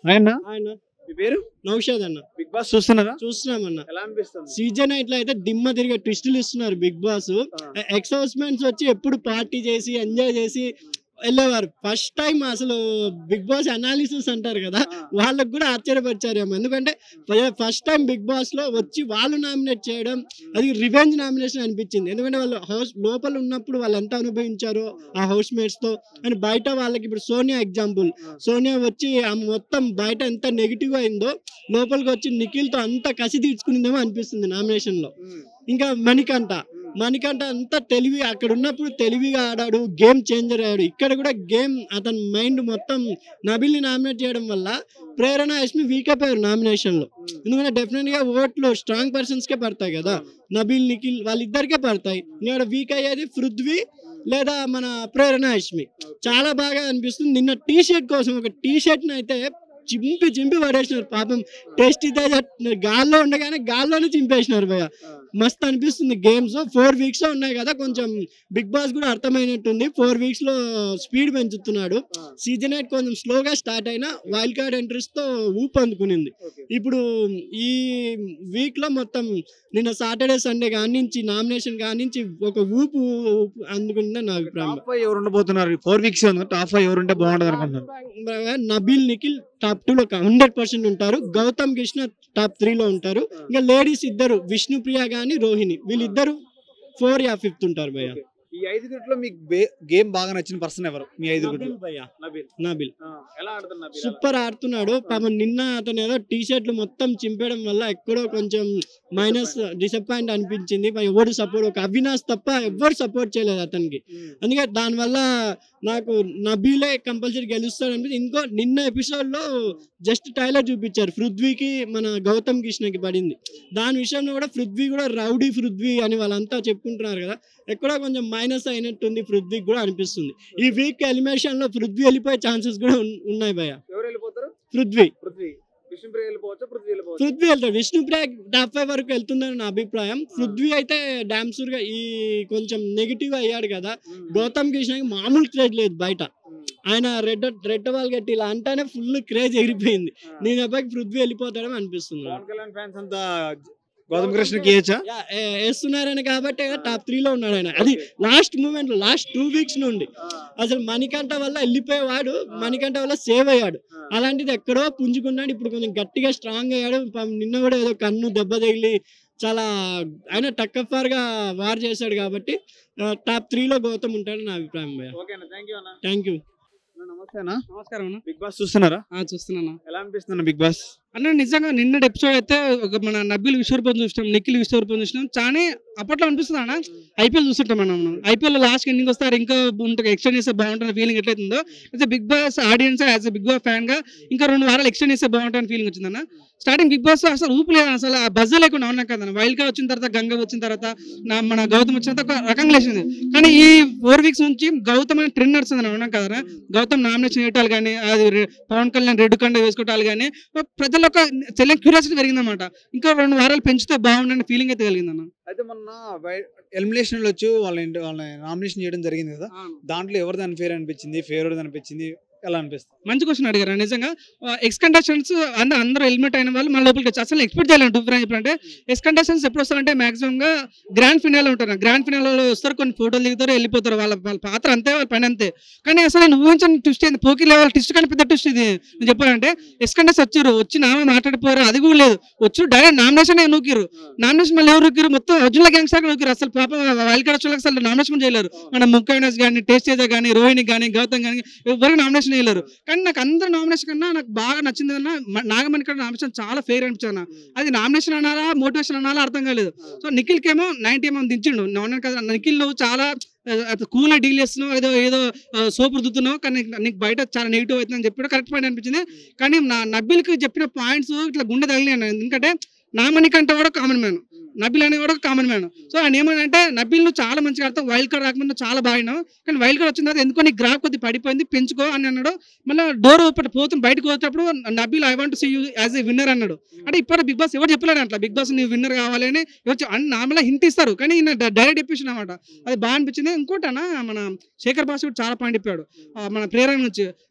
ఆయన ఆయన మీ పేరు నౌషాద్ అన్న బిగ్ బాస్ చూస్తున్నారా చూస్తున్నామన్న ఎలా అనిపిస్తుంది సీజన్ ఇట్లా అయితే దిమ్మ తిరిగే ట్విస్టులు ఇస్తున్నారు బిగ్ బాస్ ఎక్స్ హౌస్మెంట్స్ వచ్చి ఎప్పుడు పార్టీ చేసి ఎంజాయ్ చేసి వెళ్ళేవారు ఫస్ట్ టైం అసలు బిగ్ బాస్ అనాలిసిస్ అంటారు కదా వాళ్ళకు కూడా ఆశ్చర్యపరిచారేమో ఎందుకంటే ఫస్ట్ టైం బిగ్ బాస్ లో వచ్చి వాళ్ళు నామినేట్ చేయడం అది రివెంజ్ నామినేషన్ అనిపించింది ఎందుకంటే వాళ్ళు హౌస్ లోపల ఉన్నప్పుడు వాళ్ళు ఎంత అనుభవించారో ఆ హౌస్ మేట్స్ తో అని బయట వాళ్ళకి ఇప్పుడు సోనియా ఎగ్జాంపుల్ సోనియా వచ్చి ఆ మొత్తం బయట ఎంత నెగిటివ్ అయిందో లోపలికి వచ్చి నిఖిల్ తో అంత కసి తీర్చుకునిందేమో అనిపిస్తుంది నామినేషన్ లో ఇంకా మణికంఠ మణికంఠ అంతా తెలివి అక్కడ ఉన్నప్పుడు తెలివిగా ఆడాడు గేమ్ చేంజర్ అయ్యాడు ఇక్కడ కూడా గేమ్ అతని మైండ్ మొత్తం నబిల్ని నామినేట్ చేయడం వల్ల ప్రేరణ యష్మి వీక్ అయిపోయారు నామినేషన్ లో ఎందుకంటే డెఫినెట్ గా ఓట్లు స్ట్రాంగ్ పర్సన్స్ కే పడతాయి కదా నబిల్ నిఖిల్ వాళ్ళిద్దరికే పడతాయి ఇక్కడ వీక్ అయ్యేది పృథ్వీ లేదా మన ప్రేరణ యష్మి చాలా బాగా అనిపిస్తుంది నిన్న టీ షర్ట్ కోసం ఒక టీ షర్ట్ అయితే చింపి చింపి పడేసినారు పాపం టేస్ట్ గాల్లో ఉండగానే గాల్లోనే చింపేసినారు భయ మస్తు అనిపిస్తుంది గేమ్స్ ఫోర్ వీక్స్ ఉన్నాయి కదా కొంచెం బిగ్ బాస్ కూడా అర్థమైనట్టుంది ఫోర్ వీక్స్ లో స్పీడ్ పెంచుతున్నాడు సీజన్ ఎయిట్ కొంచెం స్లోగా స్టార్ట్ అయినా వైల్డ్ కార్డ్ ఎంట్రీస్ తో ఊపు అందుకునింది ఇప్పుడు ఈ వీక్ లో మొత్తం నిన్న సాటర్డే సండే కానించి నామినేషన్ కానించి ఒక ఊపు ఊపు అందుకుందని నా అభిప్రాయం టాప్ ఫైవ్ ఎవరు ఉండబోతున్నారు ఫోర్ వీక్స్ ఉంది టాప్ ఫైవ్ ఎవరు ఉంటే బాగుంటది అనుకుంటున్నారు నబీల్ నిఖిల్ టాప్ టూ లో హండ్రెడ్ పర్సెంట్ ఉంటారు గౌతమ్ కృష్ణ టాప్ త్రీ లో ఉంటారు ఇంకా లేడీస్ ఇద్దరు విష్ణుప్రియ గాని రోహిణి వీళ్ళిద్దరు ఫోర్ యా ఫిఫ్త్ ఉంటారు భయ్య ఈ ఐదుగురిలో మీకు గేమ్ బాగా నచ్చిన పర్సన్ ఎవరు మీ ఐదుగురిలో నబిల్ భయ్య నబీల్ నబిల్ ఎలా ఆడుతున్నారు సూపర్ ఆడుతున్నాడు పాపం నిన్న అతను ఏదో టీ షర్ట్లు మొత్తం చింపేయడం వల్ల ఎక్కడో కొంచెం మైనస్ డిసప్పాయింట్ అనిపించింది మరి ఎవరు సపోర్ట్ ఒక అవినాష్ తప్ప ఎవ్వరు సపోర్ట్ చేయలేదు అతనికి అందుకే దానివల్ల నాకు నబీలే కంపల్సరీ గెలుస్తాడు అనిపించి ఇంకో నిన్న ఎపిసోడ్ లో జస్ట్ టైలర్ చూపించారు పృథ్వీకి మన గౌతమ్ కృష్ణకి పడింది దాని విషయంలో కూడా పృథ్వీ కూడా రౌడీ పృథ్వీ అని వాళ్ళంతా చెప్పుకుంటున్నారు కదా ఎక్కడో కొంచెం మైనస్ అయినట్టుంది పృథ్వీకి కూడా అనిపిస్తుంది ఈ వీక్ ఎలిమినేషన్ లో పృథ్వీ వెళ్ళిపోయే ఛాన్సెస్ కూడా ఉన్- ఉన్నాయి భయ ఎవరు వెళ్ళిపోతారు పృథ్వీ పృథ్వీ విష్ణుప్రియ వెళ్ళిపోవచ్చు పృథ్వీ వెళ్ళిపోవచ్చు పృథ్వీ వెళ్తాడు విష్ణుప్రియ టాప్ ఫైవ్ వరకు వెళ్తుందని నా అభిప్రాయం పృథ్వీ అయితే డామ్సూర్ గా ఈ కొంచెం నెగిటివ్ అయ్యాడు కదా గౌతమ్ కృష్ణకి మామూలు క్రేజ్ లేదు బయట ఆయన రెడ్ రెడ్ బాల్ గట్టి ఇలా అంటానే ఫుల్ క్రేజ్ ఎగిరిపోయింది నేను అబ్బాయికి పృథ్వీ వెళ్ళిపోతాడని అనిపిస్తుంది నాకు. పవన్ కళ్యాణ్ ఫ్యాన్స్ అంతా గౌతమ్ కృష్ణకి ఇయ్యచ్చా యా, ఏ- వేస్తున్నారని కాబట్టి టాప్ త్రీ లో ఉన్నాడు ఆయన అది last moment last two weeks నుండి అసలు మణికంఠ వల్ల వెళ్ళిపోయేవాడు మణికంఠ వల్ల సేవ్ అయ్యాడు అలాంటిది ఎక్కడో పుంజుకున్నాడు ఇప్పుడు కొంచెం గట్టిగా స్ట్రాంగ్ అయ్యాడు పాపం నిన్న కూడా ఏదో కన్ను దెబ్బ తగిలి చాలా ఆయన టక్కఫార్ గా వార్ చేశాడు కాబట్టి టాప్ త్రీలో గౌతమ్ ఉంటాడు నా అభిప్రాయం భయ్య ఓకేనా థ్యాంక్ యూ అన్న థ్యాంక్ యూ నమస్తే అన్న నమస్కారం అన్న బిగ్ బాస్ చూస్తున్నారా ఆ, చూస్తున్నాను ఎలా అనిపిస్తుంది బిగ్ బాస్ అన్న నిజంగా నిన్నటి ఎపిసోడ్ అయితే ఒక మన నబ్బిల్ విశ్వరూపం చూసినాం నిఖిల్ విశ్వరూపం చూసినాం చాలా అప్పట్లో అనిపిస్తుంది అన్న ఐపీఎల్ చూస్తుంటాం మనం ఐపీఎల్ లాస్ట్ ఎండింగ్ వస్తారు ఇంకా ఉంటుంది ఎక్స్టెండ్ చేస్తే బాగుంటుంది ఫీలింగ్ ఎట్లయితుందో అయితే Bigg Boss audience as Bigg Boss fan గా ఇంకా రెండు వారాలు ఎక్స్టెండ్ చేస్తే బాగుంటుంది ఫీలింగ్ వచ్చిందన్న స్టార్టింగ్ బిగ్ బాస్ అసలు ఊపు లేదు అసలు ఆ బజ్ లేకుండా ఉన్నా కదా వైల్డ్ కార్డ్ వచ్చిన తర్వాత గంగ వచ్చిన తర్వాత నా మన గౌతమ్ వచ్చిన తర్వాత ఒక రకంగా లేచింది కానీ ఈ ఫోర్ వీక్స్ నుంచి గౌతమ్ అనే ట్రెండ్ నడుస్తుంది అని ఉన్నాం కదా గౌతమ్ నామినేషన్ వేయటాలు కానీ అది రె- పవన్ కళ్యాణ్ రెడ్ కండ వేసుకోవటాలు కానీ ప్రజల ఒక తెలియని క్యూరియాసిటీ పెరిగిందన్నమాట ఇంకా రెండు వారాలు పెంచితే బాగుండని ఫీలింగ్ అయితే కలిగిందన్న అయితే మొన్న ఎలిమినేషన్ వచ్చి వాళ్ళ ఇంటి వాళ్ళ నామినేషన్ చేయడం జరిగింది కదా దాంట్లో ఎవరిది అన్ఫేర్ అనిపించింది ఫేవర్ అనిపించింది ఎలా అనిపిస్తుంది మంచి క్వశ్చన్ అడిగారు నిజంగా ఎక్స్ కంటెస్టెంట్స్ అందరూ అందరూ ఎలిమినేట్ అయిన వాళ్ళు మన లోపలికి వచ్చి అసలు ఎక్స్పెక్ట్ చేయలేము డిఫరెంట్ చెప్పాలంటే ఎక్స్ కంటెస్టెంట్స్ ఎప్పుడు వస్తారంటే మాక్సిమం గా గ్రాండ్ ఫినాల్ ఉంటారు గ్రాండ్ ఫినాల్ వస్తారు కొన్ని ఫోటోలు దిగుతారు వెళ్ళిపోతారు వాళ్ళ వాళ్ళ పాత్ర అంతే వాళ్ళ పని అంతే కానీ అసలు నేను ఊహించని ట్విస్ట్ ఏంది పోకి లెవెల్ ట్విస్ట్ కానీ పెద్ద ట్విస్ట్ ఇది నేను చెప్పాలంటే ఎక్స్ కంటెస్ట్ వచ్చారు వచ్చి నామే మాట్లాడిపోయారు అది కూడా లేదు వచ్చి డైరెక్ట్ నామినేషన్ నూకిరు నామినేషన్ మళ్ళీ ఎవరు నూకిరు మొత్తం ఒరిజినల్ గ్యాంగ్స్ దాకా నూకిరు అసలు పాప వైల్డ్ కార్డ్ వచ్చే అసలు నామినేషన్ చేయలేరు మన ముక్కైనస్ కానీ టేస్ట్ చేసే కానీ రోహిణి కానీ గౌతమ్ కానీ ఎవరికి నామినేషన్ చేయలేరు కానీ నాకు అందరు నామినేషన్ కన్నా నాకు బాగా నచ్చింది అన్న మ- నాగమణి కన్నా నామినేషన్ చాలా ఫెయిర్ అనిపించాను అన్న. అది నామినేషన్ అనాలా మోటివేషన్ అనాలా అర్థం కాలేదు సో నిఖిల్కి ఏమో నైన్టీ ఏమో దించిండు నేను కదా నిఖిల్ నువ్వు చాలా కూల్ డీల్ చేస్తున్నావు ఏదో ఏదో సోప్ రుద్దుతున్నావు కానీ నీకు- నీకు బయట చాలా నెగిటివ్ అవుతుందని చెప్పాడు కరెక్ట్ పాయింట్ అనిపించింది కానీ నా నబిల్కి చెప్పిన పాయింట్స్ ఇట్లా గుండె తగిలినాయి ఎందుకంటే నా మణి కంటే కూడా కామన్ మ్యాన్ నబిల్ అనే కూడా కామన్ మ్యాన్ సో ఆయన ఏమనంటే నబిల్ నువ్వు చాలా మంచిగా ఆడతావు వైల్డ్ కార్డ్ రాకముందు నువ్వు చాలా బాగా ఆడినావు. కానీ వైల్డ్ కార్డ్ వచ్చిన తర్వాత ఎందుకో నీ గ్రాఫ్ కొద్ది పడిపోయింది పెంచుకో అని అన్నాడు మళ్ళీ డోర్ ఓపెన్ పోతుంది బయటకు వచ్చేటప్పుడు Nabeel I want see you as a winner అన్నాడు అంటే ఇప్పుడు బిగ్ బాస్ ఎవరు చెప్పలేడు అట్లా బిగ్ బాస్ నీ విన్నర్ కావాలి అని నార్మల్ హింట్ ఇస్తారు కానీ ఈయన డైరెక్ట్ చెప్పేసిన అనమాట అది బాగా అనిపించింది ఇంకోటి అన్న మన శేఖర్ బాస్ కూడా చాలా పాయింట్ చెప్పాడు ఆ, మన ప్రేరణ నుంచి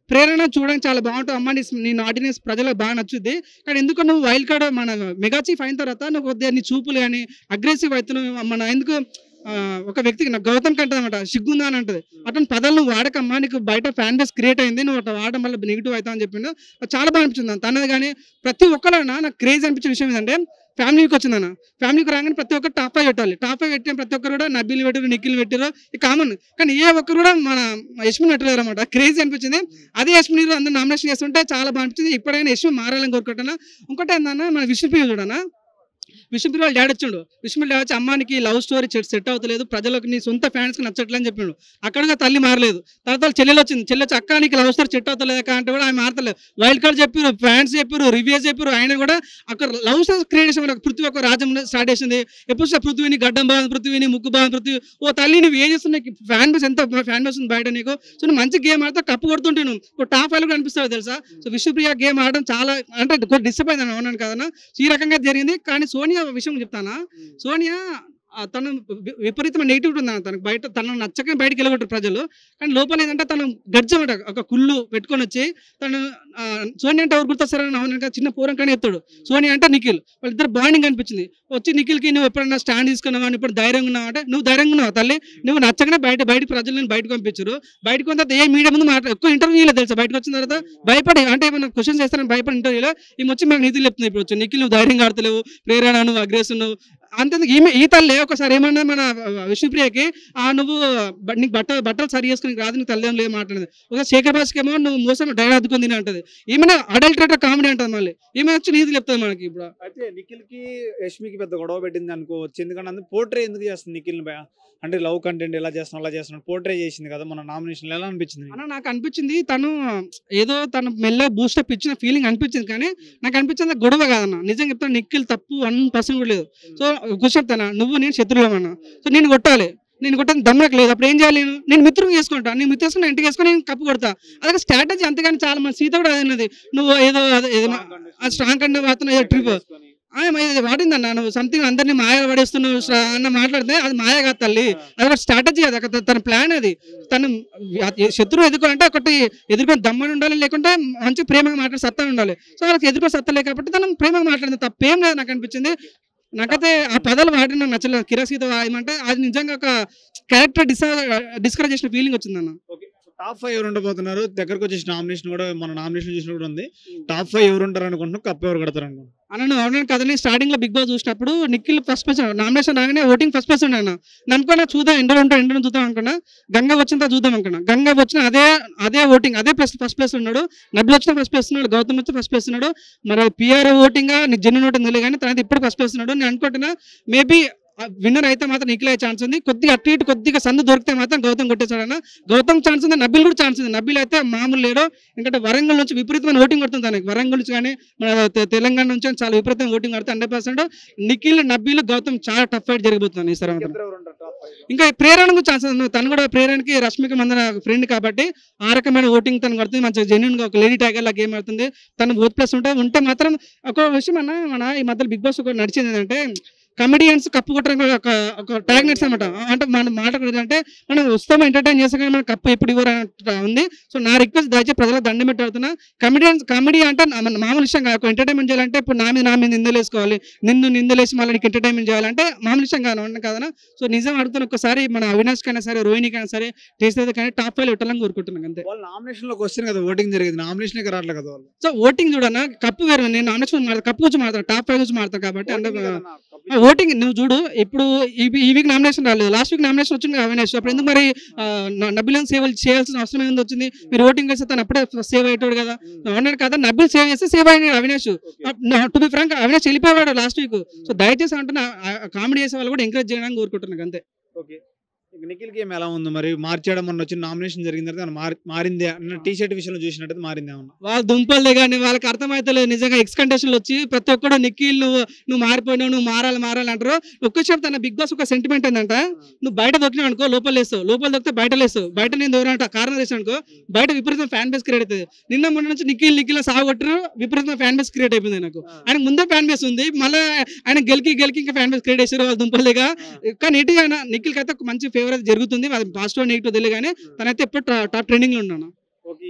ప్రేరణ చూడడానికి చాలా బాగుంటుంది అమ్మ నీ నీ ఆడియన్స్ ప్రజలకు బాగా నచ్చుద్ది కానీ ఎందుకు నువ్వు వైల్డ్ కార్డ్ మన మెగా చీఫ్ అయిన తర్వాత నువ్వు కొద్దిగా నీ చూపులు కానీ అగ్రెసివ్ అవుతున్నావు మన ఎందుకు ఆ, ఒక వ్యక్తికి నాకు గౌతమ్ కంటే అనమాట సిగ్గుందా అని అంటది అతని పదాలు నువ్వు వాడకమ్మా నీకు బయట ఫ్యాన్ బేస్ క్రియేట్ అయింది నువ్వు అట్లా వాడడం వల్ల నెగిటివ్ అవుతా అని చెప్పిండు అది చాలా బాగా అనిపించింది తనది కానీ ప్రతి ఒక్కరైనా నాకు క్రేజ్ అనిపించిన విషయం ఏంటంటే ఫ్యామిలీకి వచ్చిందన్న ఫ్యామిలీకి రాగానే ప్రతి ఒక్కరు టాప్ ఫైవ్ పెట్టాలి టాప్ ఫైవ్ పెట్టిన ప్రతి ఒక్కరు కూడా నబ్బీలు పెట్టారు నిఖిల్ పెట్టారు ఇది కామన్ కానీ ఏ ఒక్కరు కూడా మన యశ్మిని పెట్టలేరు అనమాట క్రేజీ అనిపించింది అదే యశ్మిని అందరూ నామినేషన్ చేస్తుంటే చాలా బాగా అనిపించింది ఇప్పుడైనా యశ్మి మారాలని కోరుకుంటున్నా ఇంకోటి ఏంటన్నా మన విష్ణుప్రియ చూడనా విష్ణుప్రియ వాళ్ళ డాడీ వచ్చిండు విష్ణుప్రియ డాడీ వచ్చి అమ్మానికి లవ్ స్టోరీ సెట్ అవుతలేదు ప్రజలకు నీ సొంత ఫ్యాన్స్ కి నచ్చట్లే అని చెప్పిండు అక్కడగా తల్లి మారలేదు తర్వాత వాళ్ళ చెల్లెలు వచ్చింది చెల్లెలు వచ్చి అక్క నీకు లవ్ స్టోరీ సెట్ అవుతలేదు అక్క అంటే కూడా ఆమె మారతలేదు వైల్డ్ కార్డ్ చెప్పారు ఫ్యాన్స్ చెప్పారు రివ్యూస్ చెప్పారు ఆయన కూడా అక్కడ లవ్ స్టోరీ క్రియేట్ చేసిన పృథ్వీ ఒక రాజ్యం స్టార్ట్ చేసింది ఎప్పుడు చూసినా పృథ్వీని గడ్డం బాగుంది పృథ్వీని ముక్కు బాగుంది పృథ్వీ ఓ తల్లి నువ్వు ఏం చేస్తున్నావు ఫ్యాన్ బేస్ ఎంత ఫ్యాన్ బేస్ ఉంది బయట నీకు సో నువ్వు మంచి గేమ్ ఆడితే కప్పు కొడుతుంటే నువ్వు ఇప్పుడు టాప్ ఫైవ్ కూడా అనిపిస్తావు తెలుసా సో విష్ణుప్రియ గేమ్ ఆడడం చాలా అంటే కొంచెం డిసప్పాయింట్ అని అవునాను కదా ఈ రకంగా జరిగింది కానీ సోనియా విషయం చెప్తానా సోనియా ఆ, తను వి- విపరీతమైన నెగిటివ్ ఉంది తనకు బయట తను నచ్చక బయటకు వెళ్ళగొట్టారు ప్రజలు కానీ లోపల ఏంటంటే తను గడ్జమట ఒక కుళ్ళు పెట్టుకొని వచ్చి తను ఆ, సోనియా అంటే ఎవరు గుర్తొస్తారని అవును కదా చిన్న పూరం కానీ ఎత్తాడు సోనియా అంటే నిఖిల్ వాళ్ళిద్దరు బాండింగ్ అనిపించింది వచ్చి నిఖిల్కి నువ్వు ఎప్పుడైనా స్టాండ్ తీసుకున్నావా నువ్వు ఇప్పుడు ధైర్యంగా ఉన్నావు అంటే నువ్వు ధైర్యంగా ఉన్నావు తల్లి నువ్వు నచ్చగానే బయట బయట ప్రజలను బయటకు పంపించారు బయటకు వచ్చిన తర్వాత ఏ మీడియా ముందు మాట ఎక్కువ ఇంటర్వ్యూలో తెలుసా బయటకు వచ్చిన తర్వాత భయపడి అంటే ఏమైనా క్వశ్చన్స్ చేస్తారని భయపడి ఇంటర్వ్యూలో ఈ వచ్చి మాకు నీతులు చెప్తుంది ఇప్పుడు వచ్చి నిఖిల్ నువ్వు ధైర్యంగా ఆడతలేవు ప్రేరణ నువ్వు అగ్రెసివ్ నువ్వు అంతేందుకు ఈమె ఈ తల్లి ఒకసారి ఏమన్నా మన విష్ణుప్రియకి ఆ నువ్వు బ- నీకు బట్ట బట్టలు సరి చేసుకుని రాదు నీకు తల్లి లేదు మాట్లాడదు ఒకసారి శేఖర్ భాస్కి ఏమో నువ్వు మోసం డైరెక్ట్ అద్దుకుంది అంటది ఈమె అడల్టరేటర్ కామెడీ అంటది మళ్ళీ ఈమె వచ్చి నీతులు చెప్తుంది మనకి ఇప్పుడు అయితే నిఖిల్ కి యష్మికి పెద్ద గొడవ పెట్టింది అనుకోవచ్చు ఎందుకంటే అందుకు పోర్ట్రే ఎందుకు చేస్తుంది నిఖిల్ అంటే లవ్ కంటెంట్ ఎలా చేస్తున్నావు అలా చేస్తున్నాడు పోర్ట్రే చేసింది కదా మన నామినేషన్ ఎలా అనిపించింది నీకు? అన్న నాకు అనిపించింది తను ఏదో తను మెల్ల బూస్టప్ ఇచ్చిన ఫీలింగ్ అనిపించింది కానీ నాకు అనిపించింది అది గొడవ కాదన్న నిజంగా చెప్తాను నిఖిల్ తప్పు వన్ పర్సెంట్ కూడా లేదు సో చెప్తాను నువ్వు నేను శత్రువులమన్నా సో నేను కొట్టాలి నేను కొట్టని దమ్మకు లేదు అప్పుడు ఏం చేయాలి నేను నేను మిత్రుని చేసుకుంటా నేను మిత్రం చేసుకుని ఇంటికి వేసుకొని నేను కప్పు కొడతా అదొక స్ట్రాటజీ అంతేగాని చాలా మంది సీత కూడా అదేనది నువ్వు ఏదో అదే ఏదో ఆ స్ట్రాంగ్ కంటే మాత్రం ఏదో ట్రిప్ వాడిందన్న నువ్వు సంథింగ్ అందరినీ మాయ పడేస్తున్నావు స్ట్రా- అన్న మాట్లాడితే అది మాయ కాదు తల్లి అది ఒక స్ట్రాటజీ అది ఒక తన ప్లాన్ అది తను వ్య- శత్రువు ఎదుర్కోవాలంటే ఒకటి ఎదుర్కొని దమ్మని ఉండాలి లేకుంటే మంచి ప్రేమగా మాట్లాడే సత్తా ఉండాలి సో వాళ్ళకి ఎదుర్కో సత్తా లేదు కాబట్టి తను ప్రేమగా మాట్లాడింది తప్పేం లేదు నాకు అనిపించింది నాకైతే ఆ పదాలు వాడిన నాకు నచ్చలేదు కిరసీత ఏమంటే అది నిజంగా ఒక క్యారెక్టర్ డిస్ డిస్కరేజ్ చేసిన ఫీలింగ్ వచ్చిందన్న టాప్ ఫైవ్ ఎవరు ఉండబోతున్నారు దగ్గరకు వచ్చేసి నామినేషన్ కూడా మన నామినేషన్ చూసిన కూడా ఉంది టాప్ ఫైవ్ ఎవరు ఉంటారు అనుకుంటున్నావు కప్ ఎవరు కడతారు అనుకుంటున్నాను అన్న అవును కదని స్టార్టింగ్ లో బిగ్ బాస్ చూసినప్పుడు నిఖిల్ ఫస్ట్ ప్లేస్ నామినేషన్ రాగానే ఓటింగ్ ఫస్ట్ ప్లేస్ ఉన్నాను అనుకున్నా చూద్దాం ఎండలో ఉంటాం ఎండలో చూద్దాం అనుకున్నా గంగా వచ్చిన తర్వాత చూద్దాం అనుకున్నా గంగా వచ్చిన అదే అదే ఓటింగ్ అదే ప్లస్ ఫస్ట్ ప్లేస్ ఉన్నాడు నబ్బులు వచ్చిన ఫస్ట్ ప్లేస్ ఉన్నాడు గౌతమ్ వచ్చి ఫస్ట్ ప్లేస్ ఉన్నాడు మరి పిఆర్ ఓటింగ్ నీకు జెన్యున్ ఓటింగ్ తెలియదు కానీ తర్వాత ఇప్పుడు ఫస్ట్ ప్లేస్ ఉన్నాడు నేను అనుకుంటున్నా మేబీ విన్నర్ అయితే మాత్రం నిఖిల్ అయ్యే ఛాన్స్ ఉంది కొద్దిగా అటు ఇటు కొద్దిగా సందు దొరికితే మాత్రం గౌతమ్ కొట్టేశాడన్న గౌతమ్ ఛాన్స్ ఉంది నబ్బిల్ కూడా ఛాన్స్ ఉంది నబ్బిల్ అయితే మామూలు లేడు ఎందుకంటే వరంగల్ నుంచి విపరీతమైన ఓటింగ్ కొడుతుంది తనకి వరంగల్ నుంచి కానీ మన తె- తెలంగాణ నుంచి కానీ చాలా విపరీతమైన ఓటింగ్ కొడితే హండ్రెడ్ పర్సెంట్ నిఖిల్ నబ్బీల్ గౌతమ్ చాలా టఫ్ ఫైట్ జరగబోతుంది ఈ సారి మాత్రం ఎవరు ఉంటారు టాప్ ఫైవ్ ఇంకా ప్రేరణకు ఛాన్స్ ఉంది తను కూడా ప్రేరణకి రష్మిక మందన ఫ్రెండ్ కాబట్టి ఆ రకమైన ఓటింగ్ తను పడుతుంది మంచిగా జెన్యున్ గా ఒక లేడీ టైగర్ లా గేమ్ ఆడుతుంది తను ఓట్ ప్లస్ ఉంటే ఉంటే మాత్రం ఒక విషయం అన్న మన ఈ మధ్యలో బిగ్ బాస్ ఒక నడిచింది ఏంటంటే కమెడియన్స్ కప్పు కొట్టడానికి ఒక ఒక ట్యాగ్ నడిచి అనమాట అంటే మన మాట కూడా ఏంటంటే మనం వస్తాం ఎంటర్టైన్ చేస్తాం కానీ మన కప్పు ఎప్పుడు ఇవ్వరు అన్నట్టు ఉంది సో నా రిక్వెస్ట్ దయచేసి ప్రజలకు దండం పెట్టి అడుగుతున్నా కమెడియన్స్ కామెడీ అంటే నా- మన మామూలు విషయం కాదు ఎంటర్టైన్మెంట్ చేయాలంటే ఇప్పుడు నా మీద నా మీద నిందలేసుకోవాలి నిన్ను నిందలేసి మళ్ళీ నీకు ఎంటర్టైన్మెంట్ చేయాలంటే మామూలు విషయం కాదు అవును కాదనా సో నిజం అడుగుతున్న ఒకసారి మన అవినాష్ కైనా సరే రోహిణికైనా సరే చేసేది కానీ టాప్ ఫైవ్ పెట్టాలని కోరుకుంటున్నాను అంతే వాళ్ళు నామినేషన్ లోకి వస్తారు కదా ఓటింగ్ జరిగింది నామినేషన్ రావట్లేదు కదా వాళ్ళు సో ఓటింగ్ చూడన్నా కప్పు వేరు నేను నామినేషన్ మాడతాను కప్పు గురించి మాడతాను టాప్ ఫైవ్ గురించి మాడతాను కాబట్టి Voting అంటే కదా నా కప్ ఓటింగ్ నువ్వు చూడు ఇప్పుడు ఈ ఈ వీక్ నామినేషన్ రాలేదు లాస్ట్ వీక్ నామినేషన్ వచ్చింది కదా అవినాష్ అప్పుడు ఎందుకు మరి నబిల్ సేవ్ చేయాల్సిన అవసరం ఏంది వచ్చింది మీరు ఓటింగ్ వేస్తే తను అప్పుడే సేవ్ అయ్యేటోడు కదా అవునాడు కదా నబిల్ సేవ్ చేస్తే సేవ్ అయినాడు Avinash to be frank Avinash వెళ్ళిపోయాడు లాస్ట్ వీక్ సో దయచేసి అంటున్నా కామెడీ చేసే వాళ్ళు కూడా ఎంకరేజ్ చేయడానికి కోరుకుంటున్నాను అంతే ఓకే ఇక నిఖిల్ గేమ్ ఎలా ఉంది మరి మార్చేయడం మొన్న వచ్చిన నామినేషన్ జరిగిన తర్వాత ఏమన్నా మారి- మారిందే అన్న టీ షర్ట్ విషయంలో చూసినట్టు మారిందే ఏమన్నా వాళ్ళ దుంపలే కానీ వాళ్ళకి అర్థమైతలేదు నిజంగా ఎక్స్ కండిషన్లు వచ్చి ప్రతి ఒక్కడు నిఖిల్ నువ్వు నువ్వు మారిపోయినావు నువ్వు మారాలి మారాలి అంటారు ఒక్క చెప్తా తన బిగ్ బాస్ ఒక సెంటిమెంట్ ఏంటంట నువ్వు బయట దొరికినావు అనుకో లోపల లేస్తావు లోపల దొరికితే బయట లేస్తావు బయట నేను దూరంట కారణం చేసాను అనుకో బయట విపరీతం ఫ్యాన్ బేస్ క్రియేట్ అవుతుంది నిన్న మొన్న నుంచి నిఖిల్ నిఖిల్ సాగొట్టరు విపరీతం ఫ్యాన్ బేస్ క్రియేట్ అయిపోయింది నాకు ఆయన ముందే ఫ్యాన్ బేస్ ఉంది మళ్ళీ ఆయన గెలికి గెలికి ఇంకా ఫ్యాన్ బేస్ క్రియేట్ చేశారు వాళ్ళ దుంపలేగా కానీ ఇటు ఆయన నిఖిల్కి అయితే ఒక మంచి ఫేవర్ అయితే జరుగుతుంది అది పాజిటివ్ నెగిటివ్ తెలియదు కానీ తనైతే ఎప్పుడు టాప్ ట్రెండింగ్ లో ఉన్నాను ఓకే ఈ- ఈ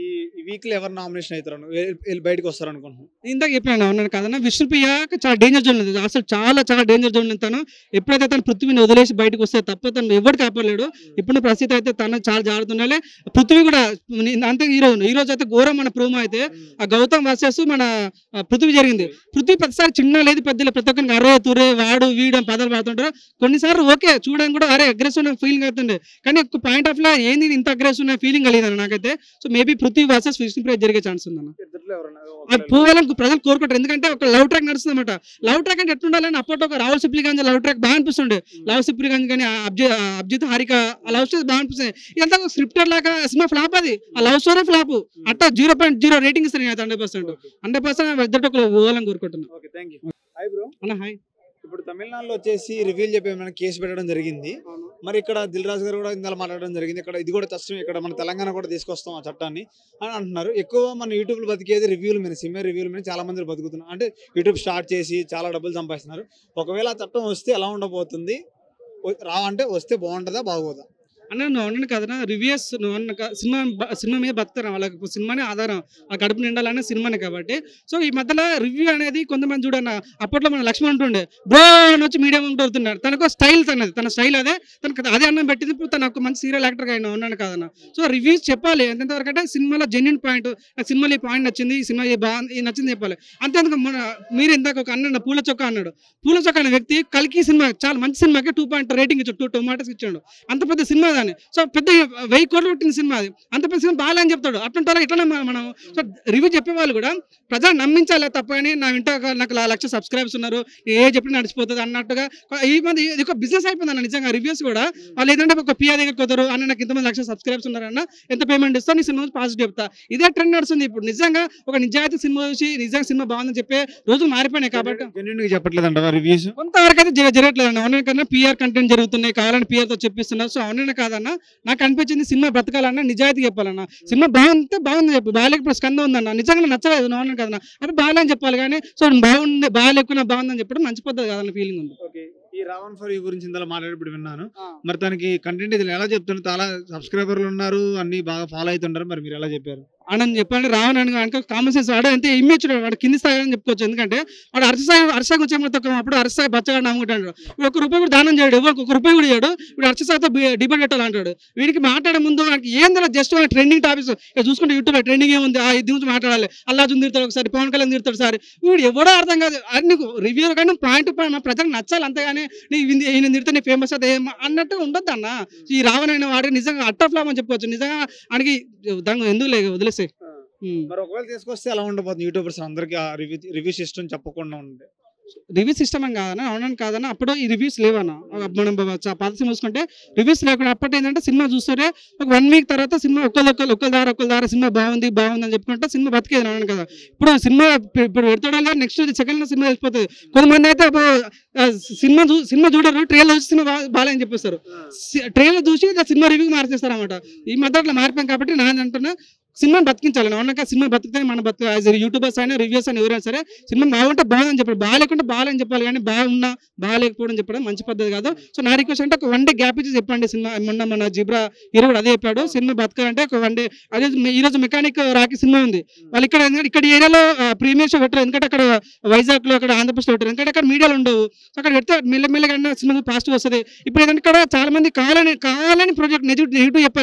ఈ వీక్ లో ఎవరు నామినేషన్ అవుతారు వెళ్ళి బయటకు వస్తారు అనుకుంటున్నాను ఇందాక చెప్పాను అవునాను కదన్నా విష్ణుప్రియ చాలా డేంజర్ జోన్ ఉంది అసలు చాలా చాలా డేంజర్ జోన్ తను ఎప్పుడైతే తను పృథ్వీని వదిలేసి బయటకు వస్తే తప్ప తను ఎవరు కాపాడలేడు ఇప్పుడు పరిస్థితి అయితే తను చాలా జాగ్రత్త ఉండాలి పృథ్వీ కూడా అంతే ఈ రోజు ఈ రోజు అయితే ఘోరం మన ప్రోమో అయితే ఆ గౌతమ్ వర్సెస్ మన ఆ, పృథ్వీ జరిగింది పృథ్వీ ప్రతిసారి చిన్న లేదు పెద్ద లేదు, ప్రతి ఒక్కరికి అరే తురే వాడు వీడు అని పదాలు పాడుతుంటారు కొన్నిసార్లు ఓకే చూడడానికి కూడా అరే అగ్రెసివ్ ఫీలింగ్ అవుతుంది కానీ ఒక పాయింట్ ఆఫ్ లో ఏంది ఇంత అగ్రెసివ్ ఫీలింగ్ కలిగింది నాకైతే so maybe Prithvi versus Vishnupriya జరిగే ఛాన్స్ ఉందన్న ఇద్దరిలో ఎవరన్నా అది పోవాలని ప్రజలు కోరుకుంటారు ఎందుకంటే ఒక లవ్ ట్రాక్ నడుస్తుంది అనమాట లవ్ ట్రాక్ అంటే ఎట్లుండాలని అప్పట్లో ఒక Rahul Sipligunj love track బాగా అనిపిస్తుండే లవ్ సిప్లి గాంధీ కానీ ఆ అబ్జి ఆ అబ్జిత్ హారిక ఆ లవ్ స్టోరీ బాగా అనిపిస్తుంది ఇదంతా ఒక స్క్రిప్టెడ్ లాగా సినిమా ఫ్లాప్ అది ఆ లవ్ స్టోరీ ఫ్లాప్ అట్టా జీరో పాయింట్ జీరో రేటింగ్ ఇస్తాను నేను హండ్రెడ్ పర్సెంట్ హండ్రెడ్ పర్సెంట్ ఇద్దరు ఒక పోవాలని కోరుకుంటున్నాను okay thank you hi bro అన్న హాయ్ ఇప్పుడు తమిళనాడులో వచ్చేసి రివీల్ చెప్పి ఏమైనా కేసు పెట్టడం జరిగింది మరి ఇక్కడ దిల్ రాజు గారు కూడా ఇందాక మాట్లాడడం జరిగింది ఇక్కడ ఇది కూడా కష్టం ఇక్కడ మన తెలంగాణ కూడా తీసుకొస్తాం ఆ చట్టాన్ని అని అంటున్నారు ఎక్కువ మన యూట్యూబ్లో బతికేది రివ్యూల మీద సినిమా రివ్యూల మీద చాలా మంది బతుకుతున్నారు అంటే యూట్యూబ్ స్టార్ట్ చేసి చాలా డబ్బులు సంపాదిస్తున్నారు ఒకవేళ ఆ చట్టం వస్తే ఎలా ఉండబోతుంది వ- రా అంటే వస్తే బాగుంటుందా బాగోదా అన్న నువ్వు అన్నాను కదనా రివ్యూస్ నువ్వు అన్న క- సినిమా బ- సినిమా మీద బతుకుతారు వాళ్ళకి ఇప్పుడు సినిమానే ఆధారం ఆ కడుపు నిండాలనే సినిమానే కాబట్టి సో ఈ మధ్యలో రివ్యూ అనేది కొంతమంది చూడన్న అప్పట్లో మన లక్ష్మణ్ ఉంటుండే బ్రో అని వచ్చి మీడియం ఉంటున్నాడు తనకు స్టైల్ తనది తన స్టైల్ అదే తనకు అదే అన్నం పెట్టింది ఇప్పుడు తన ఒక మంచి సీరియల్ యాక్టర్ అయినా ఉన్నాను కదన్న సో రివ్యూస్ చెప్పాలి ఎంతవరకు అంటే సినిమాలో జెన్యున్ పాయింట్ నాకు సినిమాలో ఈ పాయింట్ నచ్చింది ఈ సినిమా ఈ బాగుంది ఈ నచ్చింది చెప్పాలి అంతేందుకు మన మీరు ఇందాక ఒక అన్న పూల చొక్క అన్నాడు పూల చొక్క అనే వ్యక్తి కల్కి సినిమా చాలా మంచి సినిమాకి టూ పాయింట్ రేటింగ్ ఇచ్చాడు టూ టొమాటోస్ ఇచ్చాడు అంత పెద్ద సినిమా దాన్ని సో పెద్ద వెయ్యి కోట్లు పెట్టిన సినిమా అది అంత పెద్ద సినిమా బాగాలని చెప్తాడు అట్లాంటి వాళ్ళు ఇట్లనే మన- మనం సో రివ్యూ చెప్పే వాళ్ళు కూడా ప్రజలు నమ్మించాలి తప్ప అని నా ఇంట ఒక నాకు లా- లక్ష సబ్స్క్రైబర్స్ ఉన్నారు ఏ చెప్పినా నడిచిపోతుంది అన్నట్టుగా ఈ మంది ఇది ఒక బిజినెస్ అయిపోయింది అన్న నిజంగా రివ్యూస్ కూడా వాళ్ళు ఏంటంటే ఒక పిఆర్ దగ్గర కుదరు అన్న నాకు ఇంతమంది లక్ష సబ్స్క్రైబర్స్ ఉన్నారన్న ఎంత పేమెంట్ ఇస్తా నీ సినిమా పాజిటివ్ చెప్తా ఇదే ట్రెండ్ నడుస్తుంది ఇప్పుడు నిజంగా ఒక నిజాయితీ సినిమా చూసి నిజంగా సినిమా బాగుందని చెప్పే రోజులు మారిపోయినాయి కాబట్టి జెన్యున్ గా చెప్పట్లేదంట రివ్యూస్ కొంతవరకు అయితే జర- జరగట్లేదు ఆన్లైన్ కన్నా పిఆర్ కంటెంట్ జరుగుతున్నాయి కావాలని PR తో చెప్పిస్తున్నారు సో ఆన్లైన్ కాదన్న నాకు అనిపించింది సినిమా బ్రతకాలన్నా నిజాయితీ చెప్పాలన్న సినిమా బాగుంటే బాగుంది చెప్పు బాగాలేకపోతే స్కందం ఉందన్న నిజంగా నాకు నచ్చలేదు ఆన్లైన్ కదన్న అది బాగాలని చెప్పాలి కానీ సో బాగుంది బాగాలేకున్నా బాగుందని చెప్పడం మంచి పద్ధతి కాదన్న ఫీలింగ్ ఉంది ఓకే ఈ రావణ్ ఫర్ యూ గురించి ఇందులో మాట్లాడేప్పుడు విన్నాను మరి తనకి కంటెంట్ ఇది ఎలా చెప్తున్నారు చాలా సబ్స్క్రైబర్లు ఉన్నారు అన్ని బాగా ఫాలో అవుతుంటారు మరి మీరు ఎలా చెప్పారు అని చెప్పండి రావణ్ అని కనుక కామన్ సెన్స్ వాడు అంతే ఇమేజ్ వాడు కింది స్థాయి అని చెప్పుకోవచ్చు ఎందుకంటే వాడు అరసాయి అరసాయి వచ్చే మొత్తం అప్పుడు అరసాయి బచ్చగా నమ్ముకుంటాడు ఇప్పుడు ఒక రూపాయి కూడా దానం చేయడు ఎవరికి ఒక రూపాయి కూడా చేయడు ఇప్పుడు అరసాయితో డిబేట్ పెట్టాలి అంటాడు వీడికి మాట్లాడే ముందు వాడికి ఏందో జస్ట్ ట్రెండింగ్ టాపిక్స్ ఇక చూసుకుంటే యూట్యూబ్ ట్రెండింగ్ ఏముంది ఆ ఇది గురించి మాట్లాడాలి అల్లా జున్ తిడతాడు ఒకసారి పవన్ కళ్యాణ్ తిడతాడు సార్ వీడు ఎవడో అర్థం కాదు అది నీకు రివ్యూ కానీ పాయింట్ పాయింట్ ప్రజలకు నచ్చాలి అంతేగాని నీ ఇది- ఈయన తిడితే నీ ఫేమస్ అయితే ఏం అన్నట్టు ఉండొద్దు అన్న ఈ రావణ్ అయిన వాడికి నిజంగా అట్ట ఫ్లాప్ అని చెప్పుకోవచ్చు నిజంగా ఆయనకి దానికి ఎందుకు లేదు వదిలేసే మరి ఒకవేళ తీసుకొస్తే ఎలా ఉండబోతుంది యూట్యూబర్స్ అందరికి ఆ రివ్యూ రివ్యూ సిస్టమ్ చెప్పకుండా ఉండే రివ్యూస్ సిస్టమ్ అని కాదన్న అవునని కాదన్న అప్పుడు ఈ రివ్యూస్ లేవన్న మనం బ- చ- పాత సినిమా చూసుకుంటే రివ్యూస్ లేకుండా అప్పటి ఏంటంటే సినిమా చూస్తుంటే ఒక వన్ వీక్ తర్వాత సినిమా ఒకళ్ళు ఒకళ్ళు ఒకళ్ళ దారి ఒకళ్ళ దారి సినిమా బాగుంది బాగుంది అని చెప్పుకుంటే సినిమా బతికేది అవును కదా ఇప్పుడు సినిమా ఇప్పు- ఇప్పుడు పెడతాడు నెక్స్ట్ సెకండ్ సినిమా వెళ్ళిపోతుంది కొంతమంది అయితే అబ్బో, ఆ, సినిమా చూ సినిమా చూడరు ట్రైలర్ చూసి సినిమా బా- బాగాలేని చెప్పేస్తారు ట్రైలర్ చూసి ఇక సినిమా రివ్యూ మార్చేస్తారు అనమాట ఈ మధ్య అట్లా మారిపోయాం కాబట్టి నేను అంటున్నా సినిమాని బతికించాలి అవునక సినిమా బతికితే మన బతుకు యాజ్ యూట్యూబర్స్ అయినా రివ్యూస్ అయినా ఎవరైనా సరే సినిమా బాగుంటే బాగుందని చెప్పాలి బాగాలేకుంటే బాగాలని చెప్పాలి కానీ బాగున్నా బాగాలేకపోవడం చెప్పడం మంచి పద్ధతి కాదు సో నా రిక్వెస్ట్ అంటే ఒక వన్ డే గ్యాప్ ఇచ్చి చెప్పండి సినిమా మొన్న మన జిబ్రా హీరో కూడా అదే చెప్పాడు సినిమా బతకాలంటే ఒక వన్ డే అదే ఈ రోజు మెకానిక్ రాకి సినిమా ఉంది వాళ్ళు ఇక్కడ ఎందుకంటే ఇక్కడ ఏరియాలో ప్రీమియర్ షో పెట్టారు ఎందుకంటే అక్కడ వైజాగ్ లో అక్కడ ఆంధ్రప్రదేశ్ లో పెట్టారు ఎందుకంటే అక్కడ మీడియాలు ఉండవు సో అక్కడ పెడితే మెల్లమెల్లగా సినిమా పాజిటివ్ వస్తుంది ఇప్పుడు ఏంటంటే ఇక్కడ చాలా మంది కావాలని కావాలని ప్రాజెక్ట్ నెగిటివ్ నెగిటివ్ చెప్పారు